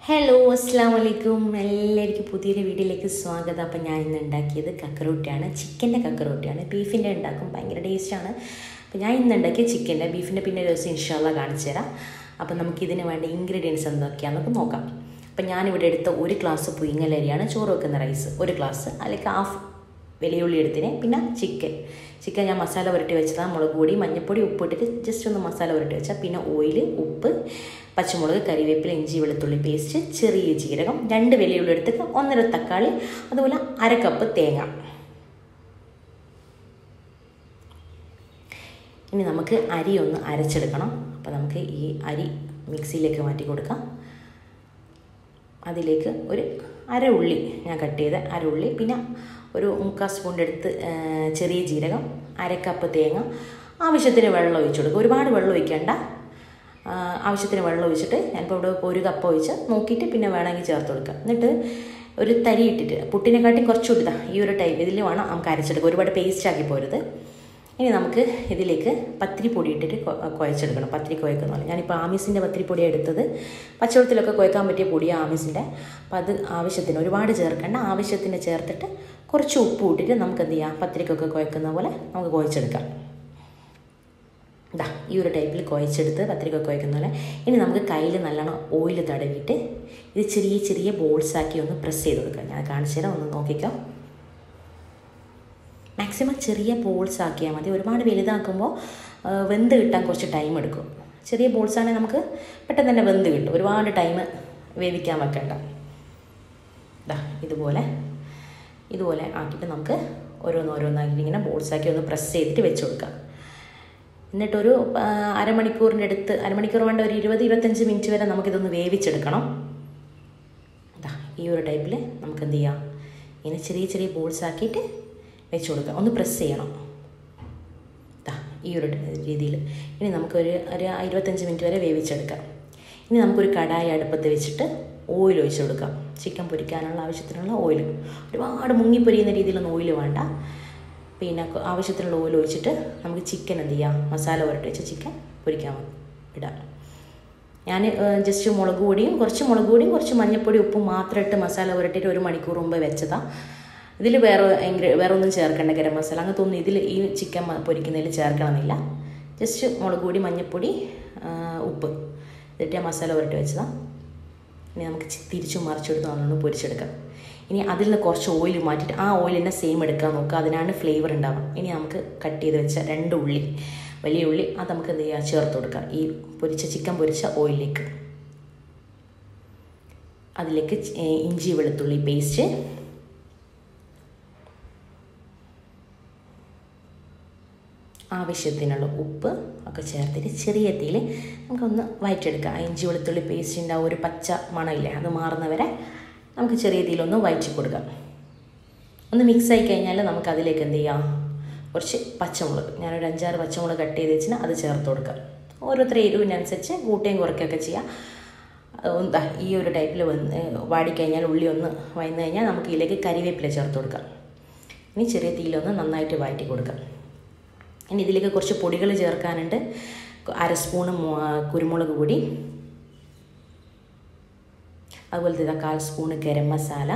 hello അസ്സാം വലൈക്കും എല്ലാവർക്കും പുതിയൊരു വീഡിയോയിലേക്ക് സ്വാഗതം അപ്പം ഞാൻ ഇന്ന് ഉണ്ടാക്കിയത് കക്കറോട്ടിയാണ് ചിക്കൻ്റെ കക്കറോട്ടിയാണ് ബീഫിൻ്റെ ഉണ്ടാക്കും ഭയങ്കര ടേസ്റ്റാണ് അപ്പം ഞാൻ ഇന്ന് ഉണ്ടാക്കിയ ചിക്കൻ്റെ ബീഫിൻ്റെ പിന്നെ ഒരു ദിവസം ഇൻഷാല്ല കാണിച്ചു തരാം അപ്പം നമുക്ക് ഇതിന് വേണ്ട ഇൻഗ്രീഡിയൻസ് എന്തൊക്കെയാണെന്നൊക്കെ നോക്കാം അപ്പം ഞാനിവിടെ എടുത്ത ഒരു ഗ്ലാസ് പുയിങ്ങലരിയാണ് ചോറ് വെക്കുന്ന റൈസ് ഒരു ഗ്ലാസ് അല്ലെങ്കിൽ ഹാഫ് വലിയുള്ളി എടുത്തിന് പിന്നെ ചിക്കൻ ചിക്കൻ ഞാൻ മസാല പുരട്ടി വെച്ചതാണ് മുളക് പൊടി മഞ്ഞൾപ്പൊടി ഉപ്പിട്ടിട്ട് ജസ്റ്റ് ഒന്ന് മസാല പുരട്ടി വെച്ചാൽ പിന്നെ ഓയിൽ ഉപ്പ് പച്ചമുളക് കറിവേപ്പില ഇഞ്ചി വെളുത്തുള്ളി പേസ്റ്റ് ചെറിയ ജീരകം രണ്ട് വലിയുള്ളി എടുത്തിട്ട് ഒന്നര തക്കാളി അതുപോലെ അര കപ്പ് തേങ്ങ ഇനി നമുക്ക് അരി ഒന്ന് അരച്ചെടുക്കണം അപ്പോൾ നമുക്ക് ഈ അരി മിക്സിയിലേക്ക് മാറ്റി കൊടുക്കാം അതിലേക്ക് ഒരു അര ഉള്ളി ഞാൻ കട്ട് ചെയ്ത അര ഉള്ളി പിന്നെ ഒരു മുക്കാൽ സ്പൂണിൻ്റെ അടുത്ത് ചെറിയ ജീരകം അര കപ്പ് തേങ്ങ ആവശ്യത്തിന് വെള്ളം ഒഴിച്ചു കൊടുക്കുക ഒരുപാട് വെള്ളം ഒഴിക്കേണ്ട ആവശ്യത്തിന് വെള്ളം ഒഴിച്ചിട്ട് ഞാനിപ്പോൾ ഇവിടെ ഒരു കപ്പ് ഒഴിച്ച് നോക്കിയിട്ട് പിന്നെ വേണമെങ്കിൽ ചേർത്ത് കൊടുക്കുക എന്നിട്ട് ഒരു തരി ഇട്ടിട്ട് പുട്ടിനെക്കാട്ടി കുറച്ചുകൂടി ഇതാ ഈ ഒരു ടൈപ്പ് ഇതിൽ വേണം നമുക്ക് അരച്ചെടുക്കുക ഒരുപാട് പേസ്റ്റ് ആക്കി പോരുത് ഇനി നമുക്ക് ഇതിലേക്ക് പത്തിരിപ്പൊടി ഇട്ടിട്ട് കുഴച്ചെടുക്കണം പത്തിരി കുഴക്കുന്ന പോലെ ഞാനിപ്പോൾ ആമീസിൻ്റെ പത്തിരിപ്പൊടിയാണ് എടുത്തത് പച്ചവെള്ളത്തിലൊക്കെ കുഴക്കാൻ പറ്റിയ പൊടിയാണ് ആമീസിൻ്റെ അപ്പം അത് ആവശ്യത്തിന് ഒരുപാട് ചേർക്കേണ്ട ആവശ്യത്തിന് ചേർത്തിട്ട് കുറച്ച് ഉപ്പ് ഇട്ടിട്ട് നമുക്ക് എന്ത് ചെയ്യാം പത്തിരിക്കൊക്കെ കുഴക്കുന്ന പോലെ നമുക്ക് കുഴച്ചെടുക്കാം ഇതാ ഈ ഒരു ടൈപ്പിൽ കുഴച്ചെടുത്ത് പത്തിരിക്കൊക്കെ കുഴക്കുന്ന പോലെ ഇനി നമുക്ക് കയ്യിൽ നല്ലോണം ഓയിൽ തടവിയിട്ട് ഇത് ചെറിയ ചെറിയ ബോൾസാക്കി ഒന്ന് പ്രസ് ചെയ്ത് കൊടുക്കാം ഞാൻ കാണിച്ചു തരാം ഒന്ന് നോക്കിക്കോ മാക്സിമം ചെറിയ ബോൾസ് ആക്കിയാൽ മതി ഒരുപാട് വലുതാക്കുമ്പോൾ വെന്ത് കിട്ടാൻ കുറച്ച് ടൈം എടുക്കും ചെറിയ ബോൾസ് ആണെങ്കിൽ നമുക്ക് പെട്ടെന്ന് തന്നെ വെന്ത് കിട്ടും ഒരുപാട് ടൈം വേവിക്കാൻ വെക്കണ്ട ഇതാ ഇതുപോലെ ഇതുപോലെ ആക്കിയിട്ട് നമുക്ക് ഓരോന്നോരോന്നാക്കി ഇങ്ങനെ ബോൾസാക്കി ഒന്ന് പ്രസ് ചെയ്തിട്ട് വെച്ച് കൊടുക്കാം എന്നിട്ടൊരു അരമണിക്കൂറിൻ്റെ അടുത്ത് അരമണിക്കൂർ വേണ്ട ഒരു ഇരുപത് ഇരുപത്തഞ്ച് മിനിറ്റ് വരെ നമുക്കിതൊന്ന് വേവിച്ചെടുക്കണം ഇതാ ഈ ഒരു ടൈപ്പിൽ നമുക്ക് എന്ത് ചെയ്യാം ഇങ്ങനെ ചെറിയ ചെറിയ ബോൾസ് ആക്കിയിട്ട് വെച്ച് കൊടുക്കുക ഒന്ന് പ്രസ് ചെയ്യണം ഇതാ ഈ ഒരു രീതിയിൽ ഇനി നമുക്കൊരു ഒരു ഇരുപത്തഞ്ച് മിനിറ്റ് വരെ വേവിച്ചെടുക്കാം ഇനി നമുക്കൊരു കടായി അടുപ്പത്ത് വെച്ചിട്ട് ഓയിൽ ഒഴിച്ച് കൊടുക്കാം ചിക്കൻ പൊരിക്കാനുള്ള ആവശ്യത്തിനുള്ള ഓയിൽ ഒരുപാട് മുങ്ങി പൊരിയുന്ന രീതിയിലൊന്നും ഓയിൽ വേണ്ട പിന്നെ ആവശ്യത്തിനുള്ള ഓയിൽ ഒഴിച്ചിട്ട് നമുക്ക് ചിക്കൻ എന്ത് ചെയ്യാം മസാല പുരട്ടി വെച്ച് ചിക്കൻ പൊരിക്കാൻ ഇടാം ഞാൻ ജസ്റ്റ് മുളക് പൊടിയും കുറച്ച് മുളക് പൊടിയും കുറച്ച് മഞ്ഞൾപ്പൊടി ഉപ്പും മാത്രം ഇട്ട് മസാല പുരട്ടിയിട്ട് ഒരു മണിക്കൂർ മുമ്പ് വെച്ചതാണ് ഇതിൽ വേറെ ഇൻഗ്രീ വേറെ ഒന്നും ചേർക്കേണ്ട ഗരം മസാല അങ്ങനത്തെ ഒന്നും ഇതിൽ ഈ ചിക്കൻ പൊരിക്കുന്നതിൽ ചേർക്കണമെന്നില്ല ജസ്റ്റ് മുളക് പൊടി മഞ്ഞൾപ്പൊടി ഉപ്പ് എന്നിട്ട് മസാല പുരട്ടി വെച്ചതാണ് ഇനി നമുക്ക് തിരിച്ചും മറിച്ചെടുത്ത് നല്ലോണം പൊരിച്ചെടുക്കാം ഇനി അതിൽ നിന്ന് കുറച്ച് ഓയിൽ മാറ്റിയിട്ട് ആ ഓയിൽ തന്നെ സെയിം എടുക്കാൻ നോക്കുക അതിനാണ് ഫ്ലേവർ ഉണ്ടാവുക ഇനി നമുക്ക് കട്ട് ചെയ്ത് വെച്ച രണ്ട് ഉള്ളി വലിയ ഉള്ളി അത് നമുക്ക് എന്ത് ചെയ്യുക ചേർത്ത് കൊടുക്കാം ഈ പൊരിച്ച ചിക്കൻ പൊരിച്ച ഓയിലിലേക്ക് അതിലേക്ക് ഇഞ്ചി വെളുത്തുള്ളി പേസ്റ്റ് ആവശ്യത്തിനുള്ള ഉപ്പ് ഒക്കെ ചേർത്തിട്ട് ചെറിയ തീയിൽ നമുക്കൊന്ന് വയറ്റെടുക്കാം ഇഞ്ചി വെളുത്തുള്ളി പേസ്റ്റിൻ്റെ ആ ഒരു പച്ച മണമില്ലേ അത് മാറുന്നവരെ നമുക്ക് ചെറിയ തീയിലൊന്ന് വയറ്റി കൊടുക്കാം ഒന്ന് മിക്സ് ആയി കഴിഞ്ഞാൽ നമുക്ക് അതിലേക്ക് എന്ത് ചെയ്യാം കുറച്ച് പച്ചമുളക് ഞാനൊരു അഞ്ചാറ് പച്ചമുളക് കട്ട് ചെയ്ത് വെച്ചാൽ അത് ചേർത്ത് കൊടുക്കാം ഓരോരുത്തരുടെ എരിവിനനുസരിച്ച് കൂട്ടുകയും കുറയ്ക്കുകയൊക്കെ ചെയ്യാം എന്താ ഈ ഒരു ടൈപ്പിൽ വന്ന് വാടിക്കഴിഞ്ഞാൽ ഉള്ളി ഒന്ന് വയന്ന് കഴിഞ്ഞാൽ നമുക്ക് ഇതിലേക്ക് കരിവേപ്പില ചേർത്ത് കൊടുക്കാം ഇനി ചെറിയ തീയിലൊന്ന് നന്നായിട്ട് വഴറ്റി കൊടുക്കാം ഇനി ഇതിലേക്ക് കുറച്ച് പൊടികൾ ചേർക്കാനുണ്ട് അര സ്പൂണ് കുരുമുളക് പൊടി അതുപോലെ തന്നെ കാൽ സ്പൂണ് ഗരം മസാല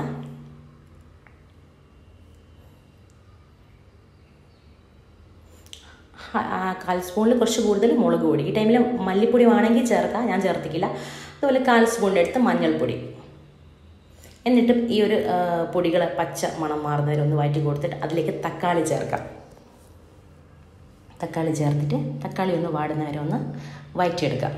കാൽ സ്പൂണിൽ കുറച്ച് കൂടുതൽ മുളക് പൊടി ഈ ടൈമിൽ മല്ലിപ്പൊടി വേണമെങ്കിൽ ചേർക്കാം ഞാൻ ചേർത്തിക്കില്ല അതുപോലെ കാൽ സ്പൂണിൻ്റെ അടുത്ത് മഞ്ഞൾപ്പൊടി എന്നിട്ട് ഈ ഒരു പൊടികളെ പച്ച മണം മാറുന്നവരെ ഒന്ന് വഴറ്റി കൊടുത്തിട്ട് അതിലേക്ക് തക്കാളി ചേർക്കാം തക്കാളി ചേർത്തിട്ട് തക്കാളി ഒന്ന് വാടുന്നവരെ ഒന്ന് വഴറ്റിയെടുക്കാം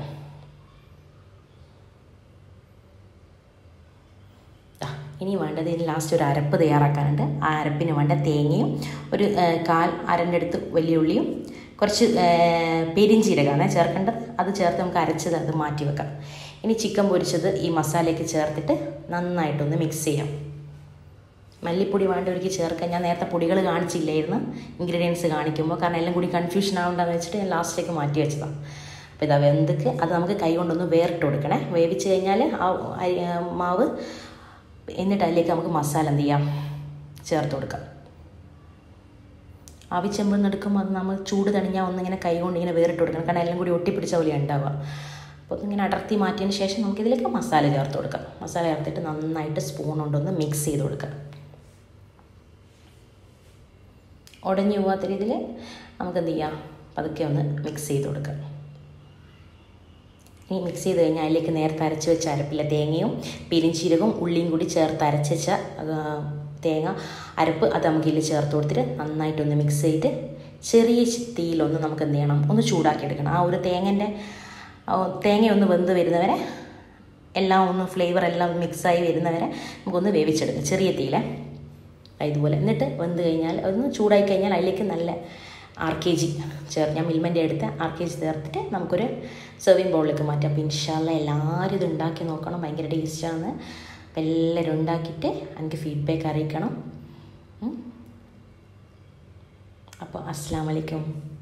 ഇനി വേണ്ടത് ഇനി ലാസ്റ്റ് ഒരു അരപ്പ് തയ്യാറാക്കാനുണ്ട് ആ അരപ്പിന് വേണ്ട തേങ്ങയും ഒരു കാൽ അരൻ്റെ അടുത്ത് വലിയ ഉള്ളിയും കുറച്ച് പെരിഞ്ചീരകമാണ് ചേർക്കേണ്ടത് അത് ചേർത്ത് നമുക്ക് അരച്ചത് അത് മാറ്റി വെക്കാം ഇനി ചിക്കൻ പൊരിച്ചത് ഈ മസാലയ്ക്ക് ചേർത്തിട്ട് നന്നായിട്ടൊന്ന് മിക്സ് ചെയ്യാം മല്ലിപ്പൊടി വേണ്ടവർക്ക് ചേർക്കാൻ ഞാൻ നേരത്തെ പൊടികൾ കാണിച്ചില്ലായിരുന്നു ഇൻഗ്രീഡിയൻസ് കാണിക്കുമ്പോൾ കാരണം എല്ലാം കൂടി കൺഫ്യൂഷൻ ആവണ്ടെന്ന് വെച്ചിട്ട് ഞാൻ ലാസ്റ്റിലേക്ക് മാറ്റി വെച്ചതാണ് അപ്പോൾ ഇതാ വെന്തൊക്കെ അത് നമുക്ക് കൈ കൊണ്ടൊന്ന് വേറിട്ട് കൊടുക്കണേ വേവിച്ച് കഴിഞ്ഞാൽ ആ മാവ് എന്നിട്ട് അതിലേക്ക് നമുക്ക് മസാല എന്ത് ചെയ്യാം ചേർത്ത് കൊടുക്കാം ആവിച്ചെമ്പെന്ന് എടുക്കുമ്പോൾ അത് നമ്മൾ ചൂട് തണിഞ്ഞാൽ ഒന്നിങ്ങനെ കൈ കൊണ്ട് ഇങ്ങനെ വേറിട്ട് കൊടുക്കണം കാരണം എല്ലാം കൂടി ഒട്ടിപ്പിടിച്ച പോലെ ഉണ്ടാവുക അപ്പോൾ ഇങ്ങനെ അടർത്തി മാറ്റിയതിന് ശേഷം നമുക്കിതിലേക്ക് മസാല ചേർത്ത് കൊടുക്കാം മസാല ചേർത്തിട്ട് നന്നായിട്ട് സ്പൂൺ കൊണ്ടൊന്ന് മിക്സ് ചെയ്ത് കൊടുക്കാം ഉടഞ്ഞു പോകാത്ത രീതിയിൽ നമുക്ക് എന്ത് ചെയ്യാം പതുക്കെ ഒന്ന് മിക്സ് ചെയ്ത് കൊടുക്കാം ഇനി മിക്സ് ചെയ്ത് കഴിഞ്ഞാൽ അതിലേക്ക് നേരത്തെ അരച്ച് വെച്ച അരപ്പില്ല തേങ്ങയും പെരിഞ്ചീരകവും ഉള്ളിയും കൂടി ചേർത്ത് അരച്ച് വെച്ച തേങ്ങ അരപ്പ് അത് നമുക്ക് ഇതിൽ ചേർത്ത് കൊടുത്തിട്ട് നന്നായിട്ടൊന്ന് മിക്സ് ചെയ്ത് ചെറിയ തീയിലൊന്ന് നമുക്ക് എന്ത് ചെയ്യണം ഒന്ന് ചൂടാക്കി എടുക്കണം ആ ഒരു തേങ്ങൻ്റെ തേങ്ങയൊന്ന് വെന്ത് വരുന്നവരെ എല്ലാം ഒന്ന് ഫ്ലേവർ എല്ലാം മിക്സായി വരുന്നവരെ നമുക്കൊന്ന് വേവിച്ചെടുക്കാം ചെറിയ തീയിലെ ഇതുപോലെ എന്നിട്ട് വെന്ത് കഴിഞ്ഞാൽ ഒന്ന് ചൂടായി കഴിഞ്ഞാൽ അതിലേക്ക് നല്ല ആർ കെ ജി ചേർ ഞാൻ മിൽമൻ്റെ അടുത്ത് ആർ കെ ജി ചേർത്തിട്ട് നമുക്കൊരു സെർവിങ് ബൗളിലേക്ക് മാറ്റാം അപ്പോൾ ഇൻഷാല്ല എല്ലാവരും ഇത് ഉണ്ടാക്കി നോക്കണം ഭയങ്കര ടേസ്റ്റാണ് അപ്പോൾ എല്ലാവരും ഉണ്ടാക്കിയിട്ട് എനിക്ക് ഫീഡ്ബാക്ക് അറിയിക്കണം അപ്പോൾ അസ്സാം വലൈക്കും